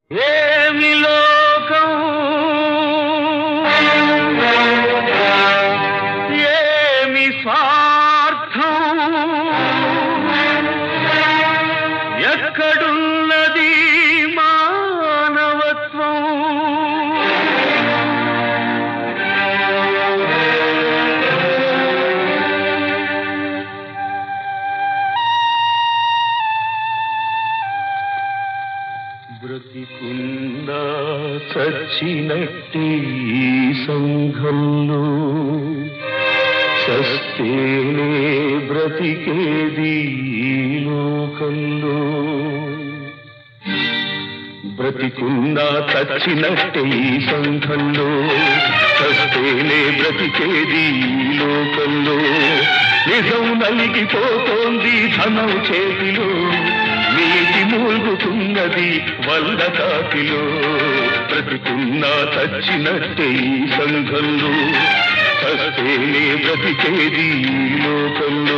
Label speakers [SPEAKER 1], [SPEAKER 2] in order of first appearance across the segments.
[SPEAKER 1] ఏమి లోకం ఏమి స్వార్థం ఎక్కడున్నది మానవత్వం బ్రతికుందా చచ్చినట్టి ఈ సంఘంలో సస్తేనే బ్రతికేది ఈ లోకంలో బ్రతికుందా చచ్చినట్టే ఈ సంఘంలో చస్తేనే బ్రతికేది ఈ లోకంలో నిజం నలిగిపోతోంది ధనం చేతిలో నీటి మూలుగుతున్నది వల్ల కాకిలో బ్రతికున్నా చచ్చినట్టే ఈ సంఘంలో చస్తేనే బ్రతికేది ఈ లోకంలో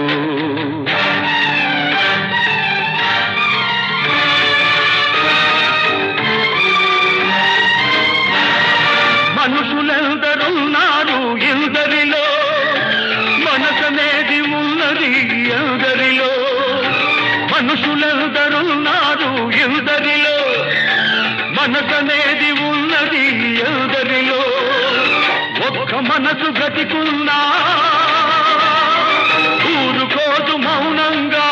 [SPEAKER 1] మనుషులెందరున్నారు ఎందరిలో మనసనేది ఉన్నది ఎందరిలో మనుషులెందరున్నారు ఎందరిలో మనసనేది ఉన్నది ఎందరిలో ఒక్క మనసు బ్రతికున్నా ఊరుకోదు మౌనంగా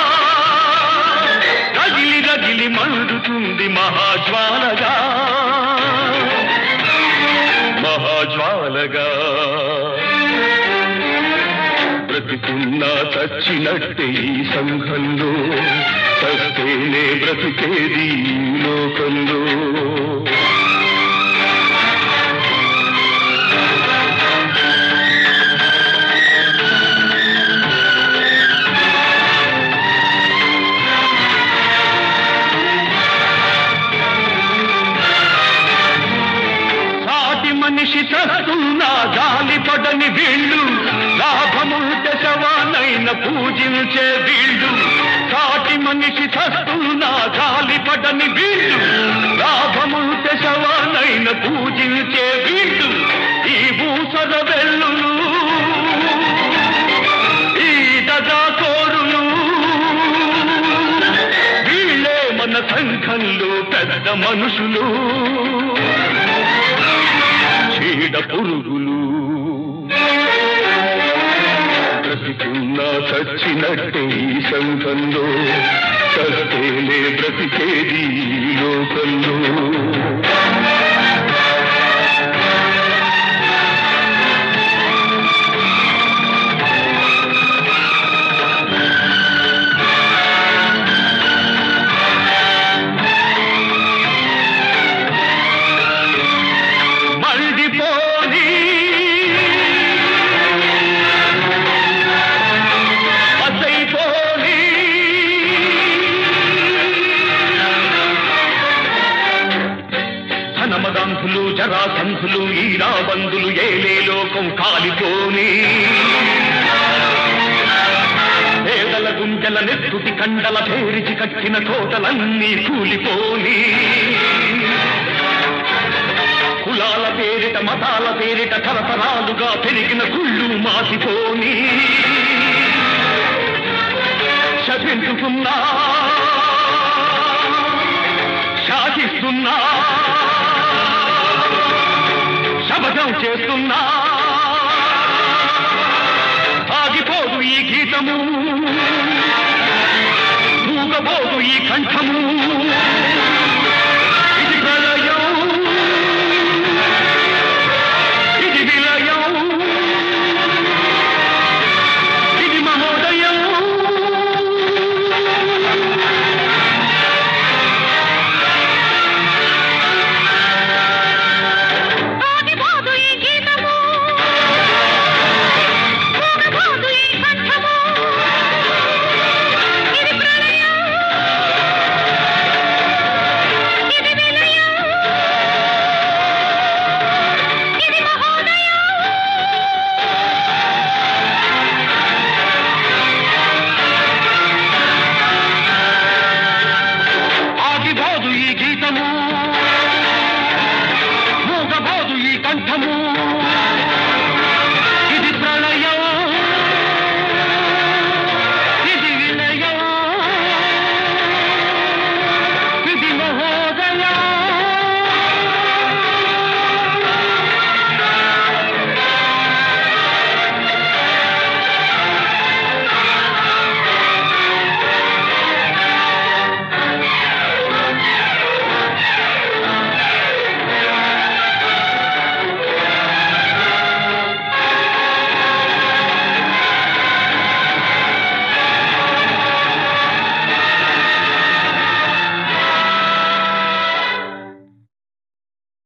[SPEAKER 1] రగిలి రగిలి మండుతుంది మహాజ్వాలగా మహాజ్వాలగా బ్రతికున్నా చచ్చినట్టే ఈ సంఘంలో చస్తేనే బ్రతికేది ఈ లోకంలో సాటి మనిషి చస్తున్నా గాలి పడని వీళ్ళు లాభముంటే శవానైన పూజించే వీళ్ళు సాటి మనిషి చస్తున్నా గాలి పడని వీళ్ళు లాభముంటే శవానైన పూజించే వీళ్ళు ఈ భూసర వెల్లులు ఈ దగా కోరులు వీళ్ళే మన సంఘంలో పెద్ద మనుషులు చీడ పురుగులు బ్రతికున్నా చచ్చినట్టే ఈ సంఘంలో చస్తేనే బ్రతికేది ఈ లోకంలో మండిపోని అసైపోని ధనమదంధులు జరాసంధులు ఈ రాబందులు ఏలే లోకం కాలిపోని పేదల గుండెల నెత్తుటి కండల పేరిచి కట్టిన కోటలన్నీ కూలిపోని కులాల పేరిట మతాల పేరిట తరతరాలుగా పెరిగిన కుళ్ళు మాసిపోని శపించుకున్నా శాసిస్తున్నా శబదం చేస్తున్నా ఆగిపోదు ఈ గీతము మూగబోదు ఈ కంఠము ఇది ప్రళయం ఇది విలయం ఇది మహోదయం
[SPEAKER 2] ఆగిపోదు ఈ గీతము ఊగబోదు ఈ కంఠము ఇది ప్రళయం ఇది విలయం ఇది మహోదయం
[SPEAKER 1] ఆగిపోదు ఈ గీతము